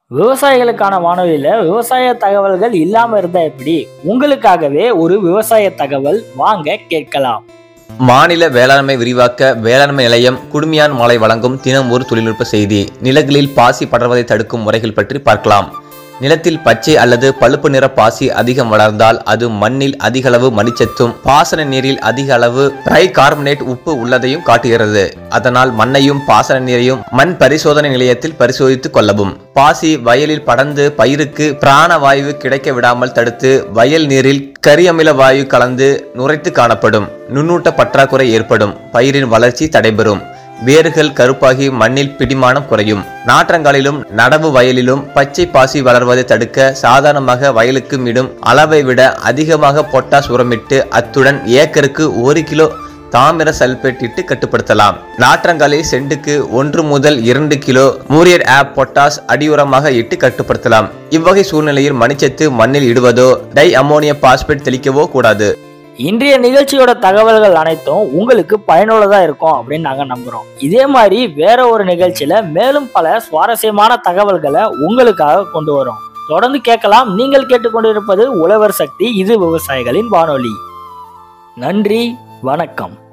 விவசாயிகளுக்கான வானொலியில விவசாய தகவல்கள் இல்லாம இருந்தா எப்படி உங்களுக்காகவே ஒரு விவசாய தகவல் வாங்க கேட்கலாம் மாநில வேளாண்மை விரிவாக்க வேளாண்மை நிலையம் குடுமியான் மாலை வழங்கும் தினம் ஒரு தொழில்நுட்ப செய்தி நிலங்களில் பாசி படர்வதை தடுக்கும் முறைகள் பற்றி பார்க்கலாம் நிலத்தில் பச்சை அல்லது பழுப்பு நிற பாசி அதிகம் வளர்ந்தால் அது மண்ணில் அதிக அளவு மணிச்சத்தும் பாசன நீரில் அதிக அளவு ட்ரை கார்பனேட் உப்பு உள்ளதையும் காட்டுகிறது அதனால் மண்ணையும் பாசன நீரையும் மண் பரிசோதனை நிலையத்தில் பரிசோதித்துக் கொள்ளவும் பாசி வயலில் படர்ந்து பயிருக்கு பிராணவாயு கிடைக்க விடாமல் தடுத்து வயல் நீரில் கரியமில வாயு கலந்து நுரைத்து காணப்படும் நுண்ணூட்ட பற்றாக்குறை ஏற்படும் பயிரின் வளர்ச்சி தடைபெறும் வேர்கள் கருப்பாகி மண்ணில் பிடிமானம் குறையும் நாற்றங்காலிலும் நடவு வயலிலும் பச்சை பாசி வளர்வதை தடுக்க சாதாரணமாக வயலுக்கு இடும் அளவை விட அதிகமாக பொட்டாஸ் உரமிட்டு அத்துடன் ஏக்கருக்கு ஒரு கிலோ தாமிர சல்பேட் இட்டு கட்டுப்படுத்தலாம் நாற்றங்காலில் செண்டுக்கு ஒன்று முதல் இரண்டு கிலோ மூரியர் ஆப் பொட்டாஸ் அடியுரமாக இட்டு கட்டுப்படுத்தலாம் இவ்வகை சூழ்நிலையில் மணிச்சத்து மண்ணில் இடுவதோ டை அமோனிய பாஸ்பேட் தெளிக்கவோ கூடாது இன்றைய நிகழ்ச்சியோட தகவல்கள் அனைத்தும் உங்களுக்கு பயனுள்ளதா இருக்கும் அப்படின்னு நாங்க நம்புறோம் இதே மாதிரி வேற ஒரு நிகழ்ச்சியில மேலும் பல சுவாரஸ்யமான தகவல்களை உங்களுக்காக கொண்டு வரோம் தொடர்ந்து கேட்கலாம் நீங்கள் கேட்டுக்கொண்டிருப்பது உழவர் சக்தி இது விவசாயிகளின் வானொலி நன்றி வணக்கம்